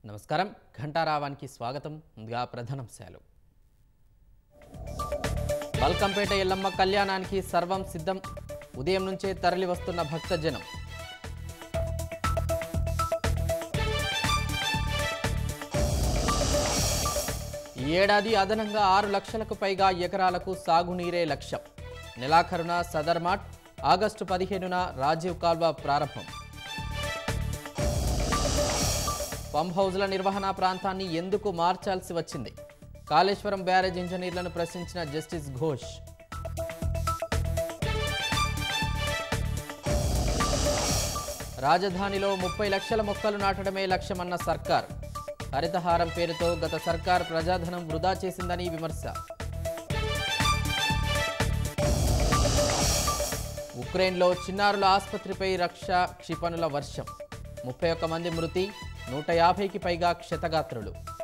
నమస్కారం ఘంటారావానికి స్వాగతం ముందుగా ప్రధానాంశాలు బల్కంపేట ఎల్లమ్మ కళ్యాణానికి సర్వం సిద్ధం ఉదయం నుంచే తరలి వస్తున్న భక్తజనం ఈ ఏడాది అదనంగా ఆరు లక్షలకు పైగా ఎకరాలకు సాగునీరే లక్ష్యం నెలాఖరున సదర్మాట్ ఆగస్టు పదిహేనున రాజీవ్ కాల్వ ప్రారంభం పంప్ హౌజ్ల నిర్వహణ ప్రాంతాన్ని ఎందుకు మార్చాల్సి వచ్చింది కాళేశ్వరం బ్యారేజ్ ఇంజనీర్లను ప్రశ్నించిన జస్టిస్ ఘోష్ రాజధానిలో ముప్పై లక్షల మొక్కలు నాటడమే లక్ష్యమన్న సర్కార్ హరితహారం పేరుతో గత సర్కార్ ప్రజాధనం వృధా చేసిందని విమర్శ ఉక్రెయిన్లో చిన్నారుల ఆసుపత్రిపై రక్ష క్షిపణుల వర్షం ముప్పై ఒక్క మంది మృతి నూట యాభైకి పైగా క్షతగాత్రులు